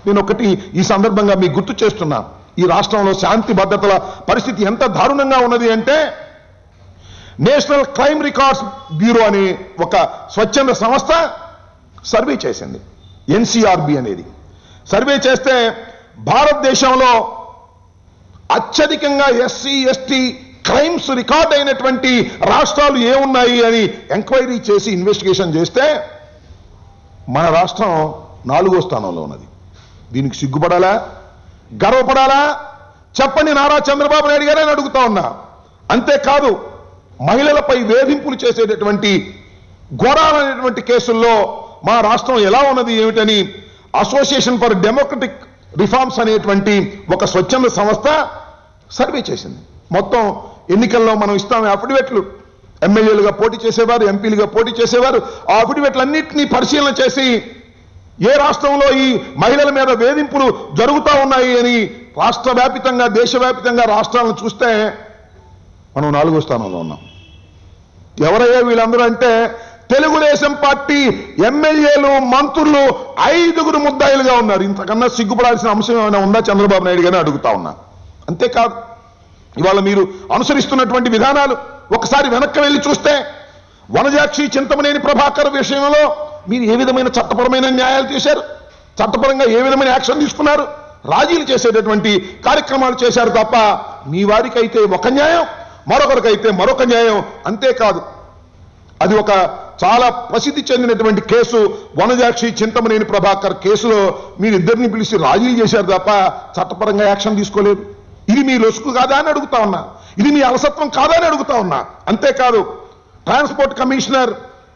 నేను ఒకటి ఈ సందర్భంగా మీకు గుర్తు చేస్తున్నా ఈ రాష్ట్రంలో శాంతి భద్రతల పరిస్థితి ఎంత దారుణంగా ఉన్నది అంటే నేషనల్ క్రైమ్ రికార్డ్స్ బ్యూరో అనే ఒక స్వచ్ఛంద సంస్థ సర్వే చేసింది ఎన్సీఆర్బి అనేది సర్వే చేస్తే భారతదేశంలో అత్యధికంగా ఎస్సీ ఎస్టీ క్రైమ్స్ రికార్డ్ అయినటువంటి రాష్ట్రాలు ఏమున్నాయి అని ఎంక్వైరీ చేసి ఇన్వెస్టిగేషన్ చేస్తే మన రాష్ట్రం నాలుగో స్థానంలో ఉన్నది దీనికి సిగ్గుపడాలా గర్వపడాలా చెప్పండి నారా చంద్రబాబు నాయుడు గారే అని అడుగుతా ఉన్నా అంతేకాదు మహిళలపై వేధింపులు చేసేటటువంటి ఘోరాలైనటువంటి కేసుల్లో మా రాష్ట్రం ఎలా ఉన్నది ఏమిటని అసోసియేషన్ ఫర్ డెమోక్రటిక్ రిఫార్మ్స్ అనేటువంటి ఒక స్వచ్ఛంద సంస్థ సర్వే చేసింది మొత్తం ఎన్నికల్లో మనం ఇస్తాం అఫిడవిట్లు ఎమ్మెల్యేలుగా పోటీ చేసేవారు ఎంపీలుగా పోటీ చేసేవారు ఆ అఫిడవిట్లన్నింటినీ పరిశీలన చేసి ఏ రాష్ట్రంలో ఈ మహిళల మీద వేధింపులు జరుగుతూ ఉన్నాయి అని రాష్ట్ర వ్యాపితంగా దేశవ్యాపితంగా రాష్ట్రాలను చూస్తే మనం నాలుగో స్థానంలో ఉన్నాం ఎవరయ్యా వీళ్ళందరూ అంటే తెలుగుదేశం పార్టీ ఎమ్మెల్యేలు మంత్రులు ఐదుగురు ముద్దాయిలుగా ఉన్నారు ఇంతకన్నా సిగ్గుపడాల్సిన అంశం ఏమైనా ఉందా చంద్రబాబు నాయుడు గారిని అడుగుతా ఉన్నా అంతేకాదు ఇవాళ మీరు అనుసరిస్తున్నటువంటి విధానాలు ఒకసారి వెనక్కి వెళ్ళి చూస్తే వనజాక్షి చింతమనేని ప్రభాకర్ విషయంలో మీరు ఏ విధమైన చట్టపరమైన న్యాయాలు చేశారు చట్టపరంగా ఏ విధమైన యాక్షన్ తీసుకున్నారు రాజీలు చేసేటటువంటి కార్యక్రమాలు చేశారు తప్ప మీ వారికైతే ఒక న్యాయం మరొకరికైతే మరొక న్యాయం అంతేకాదు అది ఒక చాలా ప్రసిద్ధి చెందినటువంటి కేసు వనజాక్షి చింతమనేని ప్రభాకర్ కేసులో మీరిద్దరిని పిలిచి రాజీలు చేశారు తప్ప చట్టపరంగా యాక్షన్ తీసుకోలేదు ఇది మీ లొసుకు కాదా అని అడుగుతా ఉన్నా ఇది మీ అలసత్వం కాదా అని అడుగుతా ఉన్నా అంతేకాదు transport commissioner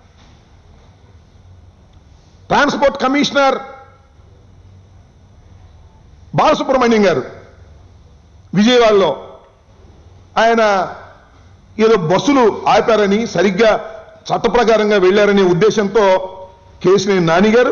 transport commissioner Balasubramanyam గారు విజయవాడలో ఆయన ఏదో బస్సులు ఆపారని సరిగ్గా చట్ట ప్రకారంగా వెళ్లారనే ఉద్దేశంతో కేసినేని నాని గారు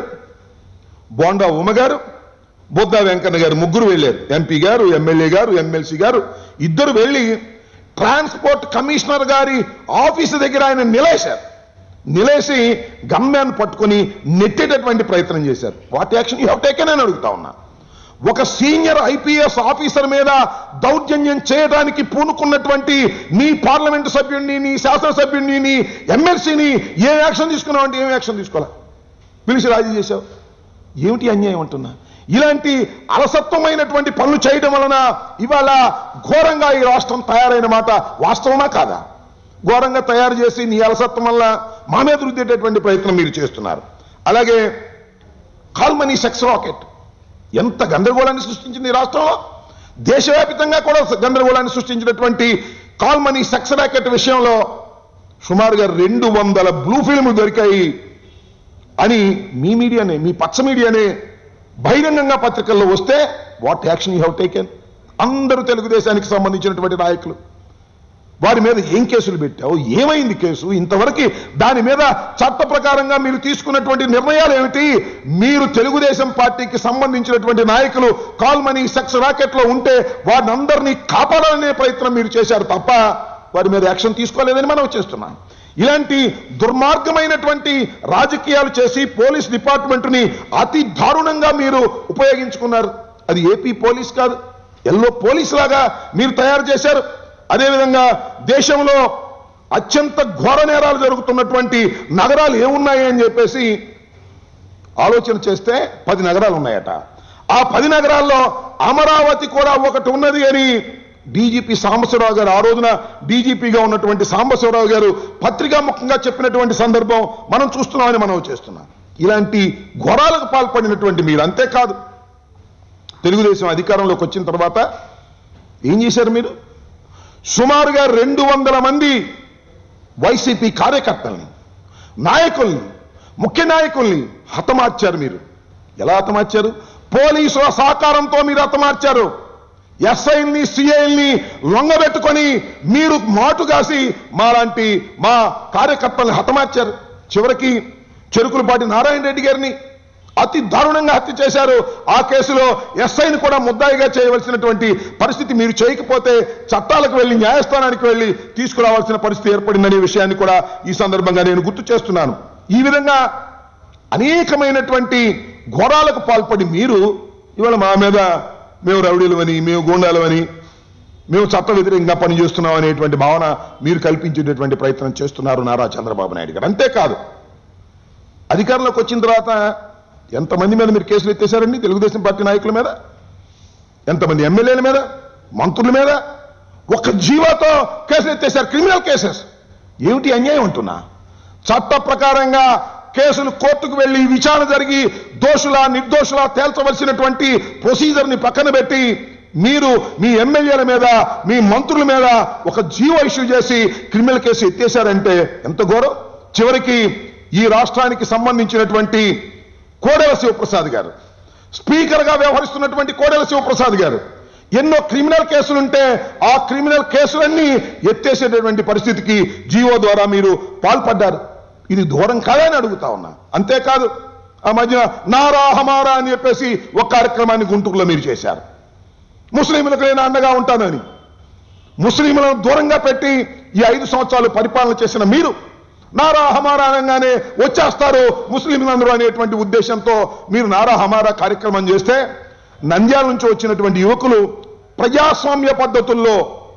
బోండా ఉమ గారు బుద్ధా వెంకన్న గారు ముగ్గురు వెళ్ళారు ఎంపీ గారు ఎమ్మెల్యే గారు ఎమ్మెల్సీ గారు ఇద్దరు వెళ్ళి ట్రాన్స్పోర్ట్ కమిషనర్ గారి ఆఫీసు దగ్గర ఆయన నిలేశారు నిలేసి గమ్యాన్ పట్టుకొని నెట్టేటటువంటి ప్రయత్నం చేశారు what action you have taken అని అడుగుతా ఉన్నా ఒక సీనియర్ ఐపీఎస్ ఆఫీసర్ మీద దౌర్జన్యం చేయడానికి పూనుకున్నటువంటి నీ పార్లమెంటు సభ్యుడిని నీ శాసనసభ్యుడిని నీ ఎమ్మెల్సీని ఏ యాక్షన్ తీసుకున్నావు అంటే ఏం యాక్షన్ తీసుకోలే పిలిచి రాజీ చేశావు ఏమిటి అన్యాయం అంటున్నా ఇలాంటి అలసత్వమైనటువంటి పనులు చేయడం వలన ఇవాళ ఘోరంగా ఈ రాష్ట్రం తయారైన మాట వాస్తవమా కాదా ఘోరంగా తయారు చేసి నీ అలసత్వం వల్ల మా మీద రుద్దేటటువంటి ప్రయత్నం మీరు చేస్తున్నారు అలాగే కాల్మనీ సెక్స్ రాకెట్ ఎంత గందరగోళాన్ని సృష్టించింది ఈ రాష్ట్రంలో దేశవ్యాప్తంగా కూడా గందరగోళాన్ని సృష్టించినటువంటి కాల్మనీ సెక్స్ రాకెట్ విషయంలో సుమారుగా రెండు వందల బ్లూ ఫిల్మ్లు దొరికాయి అని మీ మీడియానే మీ పచ్చ మీడియానే బహిరంగంగా పత్రికల్లో వస్తే what action you have taken అందరూ తెలుగుదేశానికి సంబంధించినటువంటి నాయకులు వారి మీద ఏం కేసులు పెట్టావు ఏమైంది కేసు ఇంతవరకు దాని మీద చట్ట ప్రకారంగా మీరు తీసుకున్నటువంటి నిర్ణయాలు ఏమిటి మీరు తెలుగుదేశం పార్టీకి సంబంధించినటువంటి నాయకులు కాల్మనీ సెక్స్ రాకెట్ లో ఉంటే వారిని అందరినీ కాపాడాలనే ప్రయత్నం మీరు చేశారు తప్ప వారి మీద యాక్షన్ తీసుకోలేదని మనం చేస్తున్నాం ఇలాంటి దుర్మార్గమైనటువంటి రాజకీయాలు చేసి పోలీస్ డిపార్ట్మెంట్ని అతి దారుణంగా మీరు ఉపయోగించుకున్నారు అది ఏపీ పోలీస్ కాదు ఎల్లో పోలీస్ లాగా మీరు తయారు చేశారు అదేవిధంగా దేశంలో అత్యంత ఘోర నేరాలు జరుగుతున్నటువంటి నగరాలు ఏమున్నాయి అని చెప్పేసి ఆలోచన చేస్తే పది నగరాలు ఉన్నాయట ఆ పది నగరాల్లో అమరావతి కూడా ఒకటి ఉన్నది అని డీజీపీ సాంబశివరావు గారు ఆ రోజున డీజీపీగా ఉన్నటువంటి సాంబశివరావు గారు పత్రికా ముఖంగా చెప్పినటువంటి సందర్భం మనం చూస్తున్నామని మనం చేస్తున్నాం ఇలాంటి ఘోరాలకు పాల్పడినటువంటి మీరు అంతేకాదు తెలుగుదేశం అధికారంలోకి వచ్చిన తర్వాత ఏం చేశారు మీరు సుమారుగా రెండు వందల మంది వైసీపీ కార్యకర్తల్ని నాయకుల్ని ముఖ్య నాయకుల్ని హతమార్చారు మీరు ఎలా హతమార్చారు పోలీసుల సహకారంతో మీరు హతమార్చారు ఎస్ఐల్ని సిఐల్ని లొంగబెట్టుకొని మీరు మాటు కాసి మాలాంటి మా కార్యకర్తల్ని హతమార్చారు చివరికి చెరుకులపాటి నారాయణ రెడ్డి గారిని అతి దారుణంగా హత్య చేశారు ఆ కేసులో ఎస్ఐని కూడా ముద్దాయిగా చేయవలసినటువంటి పరిస్థితి మీరు చేయకపోతే చట్టాలకు వెళ్లి న్యాయస్థానానికి వెళ్లి తీసుకురావాల్సిన పరిస్థితి ఏర్పడిందనే విషయాన్ని కూడా ఈ సందర్భంగా నేను గుర్తు చేస్తున్నాను ఈ విధంగా అనేకమైనటువంటి ఘోరాలకు పాల్పడి మీరు ఇవాళ మా మీద మేము రౌడీలమని మేము గూండాలమని మేము చట్ట వ్యతిరేకంగా పనిచేస్తున్నాం అనేటువంటి భావన మీరు కల్పించేటటువంటి ప్రయత్నం చేస్తున్నారు నారా చంద్రబాబు నాయుడు గారు అంతేకాదు అధికారంలోకి వచ్చిన తర్వాత ఎంతమంది మీద మీరు కేసులు ఎత్తేసారండి తెలుగుదేశం పార్టీ నాయకుల మీద ఎంతమంది ఎమ్మెల్యేల మీద మంత్రుల మీద ఒక జీవాతో కేసులు ఎత్తేసారు క్రిమినల్ కేసెస్ ఏమిటి అన్యాయం అంటున్నా చట్ట ప్రకారంగా కేసులు కోర్టుకు వెళ్లి విచారణ జరిగి దోషుల నిర్దోషుల తేల్చవలసినటువంటి ప్రొసీజర్ ని పక్కన పెట్టి మీరు మీ ఎమ్మెల్యేల మీద మీ మంత్రుల మీద ఒక జీవో ఇష్యూ చేసి క్రిమినల్ కేసు ఎత్తేశారంటే ఎంత ఘోరం చివరికి ఈ రాష్ట్రానికి సంబంధించినటువంటి కోడెల శివప్రసాద్ గారు స్పీకర్ గా వ్యవహరిస్తున్నటువంటి కోడెల శివప్రసాద్ గారు ఎన్నో క్రిమినల్ కేసులుంటే ఆ క్రిమినల్ కేసులన్నీ ఎత్తేసేటటువంటి పరిస్థితికి జీవో ద్వారా మీరు పాల్పడ్డారు ఇది దూరం కాదని అడుగుతా ఉన్నా అంతేకాదు ఆ మధ్య నారా హమారా అని చెప్పేసి ఒక కార్యక్రమాన్ని గుంటూరులో మీరు చేశారు ముస్లింలకు నేను అండగా ఉంటానని ముస్లింలను దూరంగా పెట్టి ఈ ఐదు సంవత్సరాలు పరిపాలన చేసిన మీరు నారా హమారా అనగానే వచ్చేస్తారు ముస్లింలందరూ అనేటువంటి ఉద్దేశంతో మీరు నారా హమారా కార్యక్రమం చేస్తే నంద్యాల నుంచి వచ్చినటువంటి యువకులు ప్రజాస్వామ్య పద్ధతుల్లో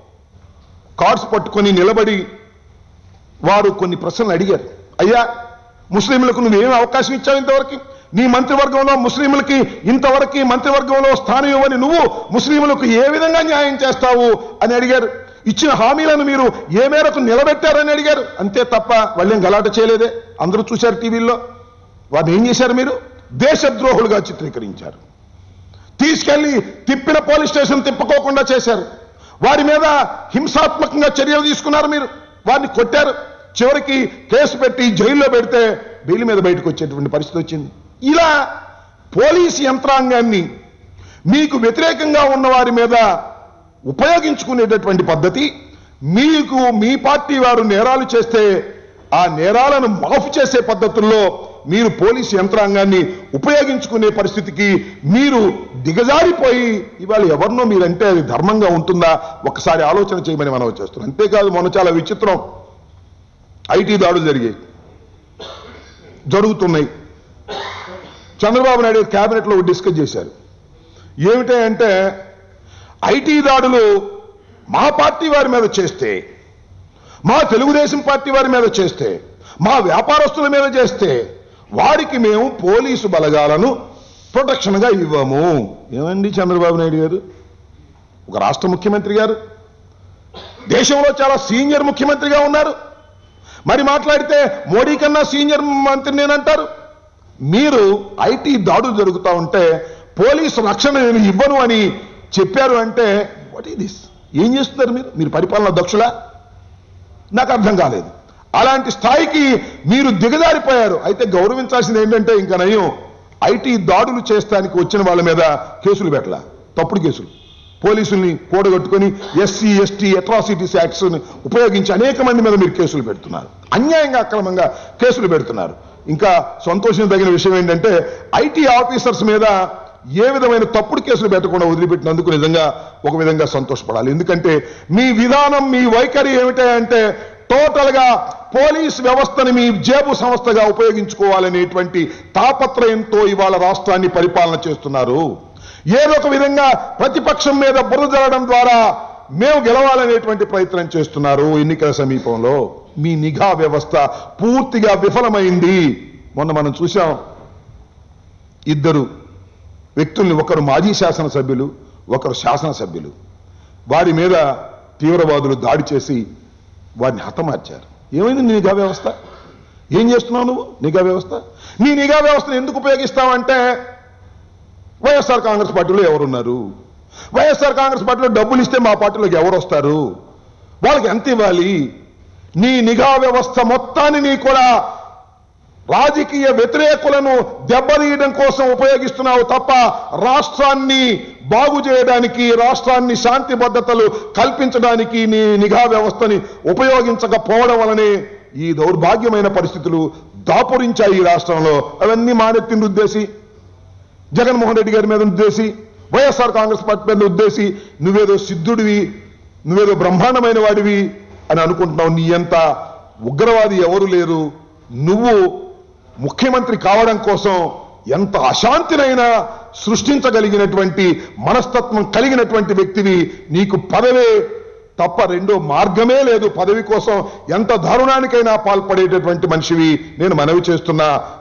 కార్డ్స్ పట్టుకొని నిలబడి వారు కొన్ని ప్రశ్నలు అడిగారు అయ్యా ముస్లింలకు నువ్వేం అవకాశం ఇచ్చావు ఇంతవరకు నీ మంత్రివర్గంలో ముస్లింలకి ఇంతవరకు మంత్రివర్గంలో స్థానం ఇవ్వని నువ్వు ముస్లింలకు ఏ విధంగా న్యాయం చేస్తావు అని అడిగారు ఇచ్చిన హామీలను మీరు ఏ మేరకు నిలబెట్టారని అడిగారు అంతే తప్ప వాళ్ళేం గలాట చేయలేదే అందరూ చూశారు టీవీల్లో వారిని ఏం చేశారు మీరు దేశద్రోహులుగా చిత్రీకరించారు తీసుకెళ్లి తిప్పిన పోలీస్ స్టేషన్ తిప్పుకోకుండా చేశారు వారి మీద హింసాత్మకంగా చర్యలు తీసుకున్నారు మీరు వారిని కొట్టారు చివరికి కేసు పెట్టి జైల్లో పెడితే బెయిల్ మీద బయటకు వచ్చేటువంటి పరిస్థితి వచ్చింది ఇలా పోలీసు యంత్రాంగాన్ని మీకు వ్యతిరేకంగా ఉన్న వారి మీద ఉపయోగించుకునేటటువంటి పద్ధతి మీకు మీ పార్టీ వారు నేరాలు చేస్తే ఆ నేరాలను మాఫ్ చేసే పద్ధతుల్లో మీరు పోలీసు యంత్రాంగాన్ని ఉపయోగించుకునే పరిస్థితికి మీరు దిగజారిపోయి ఇవాళ ఎవరినో మీరంటే అది ధర్మంగా ఉంటుందా ఒకసారి ఆలోచన చేయమని మనం చేస్తున్నాం అంతేకాదు మొన్న చాలా విచిత్రం ఐటీ దాడులు జరిగాయి జరుగుతున్నాయి చంద్రబాబు నాయుడు క్యాబినెట్లో డిస్కస్ చేశారు ఏమిటి అంటే ఐటీ దాడులు మా పార్టీ వారి మీద చేస్తే మా తెలుగుదేశం పార్టీ వారి మీద చేస్తే మా వ్యాపారస్తుల మీద చేస్తే వారికి మేము పోలీసు బలగాలను ప్రొటెక్షన్గా ఇవ్వము ఏమండి చంద్రబాబు నాయుడు గారు ఒక రాష్ట్ర ముఖ్యమంత్రి గారు దేశంలో చాలా సీనియర్ ముఖ్యమంత్రిగా ఉన్నారు మరి మాట్లాడితే మోడీ కన్నా సీనియర్ మంత్రి నేనంటారు మీరు ఐటీ దాడులు జరుగుతూ ఉంటే పోలీసు రక్షణ నేను ఇవ్వను అని చెప్పారు అంటే వాట్ ఈ దిస్ ఏం చేస్తున్నారు మీరు మీరు పరిపాలన దక్షులా నాకు అర్థం కాలేదు అలాంటి స్థాయికి మీరు దిగజారిపోయారు అయితే గౌరవించాల్సింది ఏంటంటే ఇంకా నయం ఐటీ దాడులు చేస్తానికి వచ్చిన వాళ్ళ మీద కేసులు పెట్టలా తప్పుడు కేసులు పోలీసుల్ని కూడగట్టుకొని ఎస్సీ ఎస్టీ అట్రాసిటీస్ యాక్ట్స్ ఉపయోగించి అనేక మంది మీద మీరు కేసులు పెడుతున్నారు అన్యాయంగా అక్రమంగా కేసులు పెడుతున్నారు ఇంకా సంతోషించదగిన విషయం ఏంటంటే ఐటీ ఆఫీసర్స్ మీద ఏ విధమైన తప్పుడు కేసులు పెట్టకుండా వదిలిపెట్టినందుకు నిజంగా ఒక విధంగా సంతోషపడాలి ఎందుకంటే మీ విధానం మీ వైఖరి ఏమిటంటే టోటల్ గా పోలీస్ వ్యవస్థని మీ జేబు సంస్థగా ఉపయోగించుకోవాలనేటువంటి తాపత్రయంతో ఇవాళ రాష్ట్రాన్ని పరిపాలన చేస్తున్నారు ఏదో ఒక విధంగా ప్రతిపక్షం మీద బురద జరగడం ద్వారా మేము గెలవాలనేటువంటి ప్రయత్నం చేస్తున్నారు ఎన్నికల సమీపంలో మీ నిఘా వ్యవస్థ పూర్తిగా విఫలమైంది మొన్న మనం చూశాం ఇద్దరు వ్యక్తుల్ని ఒకరు మాజీ శాసనసభ్యులు ఒకరు శాసనసభ్యులు వారి మీద తీవ్రవాదులు దాడి చేసి వారిని హతమార్చారు ఏమైంది నీ నిఘా వ్యవస్థ ఏం చేస్తున్నావు నువ్వు నిఘా వ్యవస్థ నీ నిఘా వ్యవస్థను ఎందుకు ఉపయోగిస్తావంటే వైఎస్ఆర్ కాంగ్రెస్ పార్టీలో ఎవరున్నారు వైఎస్ఆర్ కాంగ్రెస్ పార్టీలో డబ్బులు ఇస్తే మా పార్టీలోకి ఎవరు వస్తారు వాళ్ళకి ఎంత ఇవ్వాలి నీ నిఘా వ్యవస్థ మొత్తాన్ని నీ కూడా రాజకీయ వ్యతిరేకులను దెబ్బతీయడం కోసం ఉపయోగిస్తున్నావు తప్ప రాష్ట్రాన్ని బాగు చేయడానికి రాష్ట్రాన్ని శాంతి భద్రతలు కల్పించడానికి నీ నిఘా వ్యవస్థని ఉపయోగించకపోవడం వలనే ఈ దౌర్భాగ్యమైన పరిస్థితులు దాపురించాయి ఈ రాష్ట్రంలో అవన్నీ మానెత్తిని రుద్దేసి జగన్మోహన్ రెడ్డి గారి మీద ఉద్దేశి వైఎస్ఆర్ కాంగ్రెస్ పార్టీ మీద ఉద్దేశి నువ్వేదో సిద్ధుడివి నువ్వేదో బ్రహ్మాండమైన వాడివి అని అనుకుంటున్నావు నీ ఎంత ఉగ్రవాది ఎవరు లేరు నువ్వు ముఖ్యమంత్రి కావడం కోసం ఎంత అశాంతినైనా సృష్టించగలిగినటువంటి మనస్తత్వం కలిగినటువంటి వ్యక్తివి నీకు పదవే తప్ప రెండో మార్గమే లేదు పదవి కోసం ఎంత దారుణానికైనా పాల్పడేటటువంటి మనిషివి నేను మనవి చేస్తున్నా